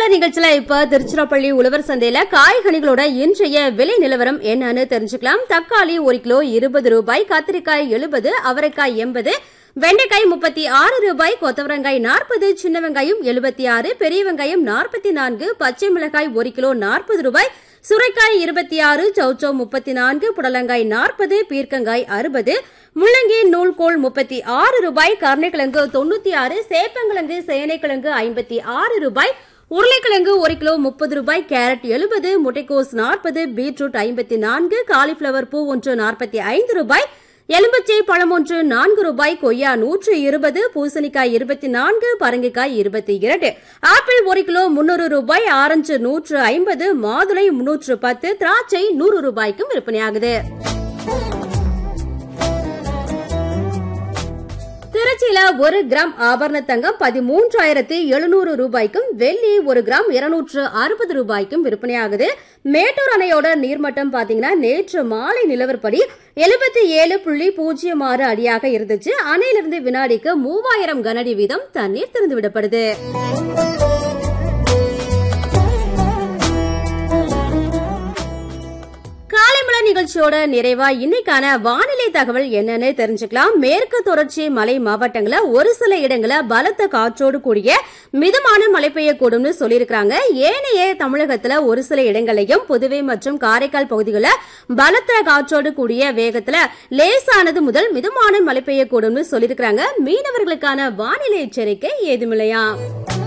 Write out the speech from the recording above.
காலைமலர் நிகழ்ச்சியில இப்ப திருச்சிராப்பள்ளி உழவர் சந்தையில காய்கனிகளோட இன்றைய விலை நிலவரம் என்னன்னு தெரிஞ்சுக்கலாம் தக்காளி ஒரு கிலோ இருபது ரூபாய் கத்திரிக்காய் எழுபது அவரைக்காய் எண்பது வெண்டைக்காய் முப்பத்தி ஆறு ரூபாய் கொத்தவரங்காய் நாற்பது சின்ன வெங்காயம் எழுபத்தி ஆறு பெரிய வெங்காயம் நாற்பத்தி நான்கு பச்சை மிளகாய் ஒரு கிலோ நாற்பது ரூபாய் சுரைக்காய் இருபத்தி ஆறு சௌச்சௌ முப்பத்தி நான்கு புடலங்காய் நாற்பது பீர்க்கங்காய் அறுபது முள்ளங்கி நூல்கோல் முப்பத்தி ஆறு ரூபாய் கருணைக்கிழங்கு தொண்ணூத்தி ஆறு சேப்பங்கிழங்கு சேனைக்கிழங்கு ஐம்பத்தி ஆறு ரூபாய் உருளைக்கிழங்கு ஒரு கிலோ முப்பது ரூபாய் கேரட் எழுபது முட்டைக்கோஸ் நாற்பது பீட்ரூட் ஐம்பத்தி நான்கு காலிஃபிளவர் பூ ஒன்று நாற்பத்தி ஐந்து ரூபாய் எலும்பச்சை பழம் ஒன்று நான்கு ரூபாய் கொய்யா நூற்று இருபது பூசணிக்காய் இருபத்தி நான்கு பரங்கிக்காய் இருபத்தி இரண்டு ஆப்பிள் ஒரு கிலோ முன்னூறு ரூபாய் ஆரஞ்சு நூற்று ஐம்பது மாதுளை முன்னூற்று பத்து திராட்சை நூறு ரூபாய்க்கும் விற்பனையாகுது திருச்சியில ஒரு கிராம் ஆபரண தங்கம் பதிமூன்றாயிரத்தி எழுநூறு ரூபாய்க்கும் வெள்ளி ஒரு கிராம் இருநூற்று அறுபது ரூபாய்க்கும் விற்பனையாகுது மேட்டூர் அணையோட நீர்மட்டம் பாத்தீங்கன்னா நேற்று மாலை நிலவரப்படி எழுபத்தி ஏழு புள்ளி பூஜ்ஜியம் ஆறு அடியாக இருந்துச்சு அணையிலிருந்து வினாடிக்கு மூவாயிரம் கனஅடி வீதம் தண்ணீர் திறந்து விடப்படுது காலைமலர் நிகழ்ச்சியோட நிறைவா இன்னைக்கான வானிலை தகவல் என்னன்னு தெரிஞ்சுக்கலாம் மேற்கு தொடர்ச்சி மலை மாவட்டங்கள ஒரு சில இடங்கள பலத்த காற்றோடு கூடிய மிதமான மழை பெய்யக்கூடும்னு சொல்லியிருக்காங்க ஏனைய தமிழகத்துல ஒரு சில இடங்களையும் புதுவை மற்றும் காரைக்கால் பகுதிகளில் பலத்த காற்றோடு கூடிய வேகத்துல லேசானது முதல் மிதமான மழை பெய்யக்கூடும்னு சொல்லியிருக்காங்க மீனவர்களுக்கான வானிலை எச்சரிக்கை ஏதுமில்லையா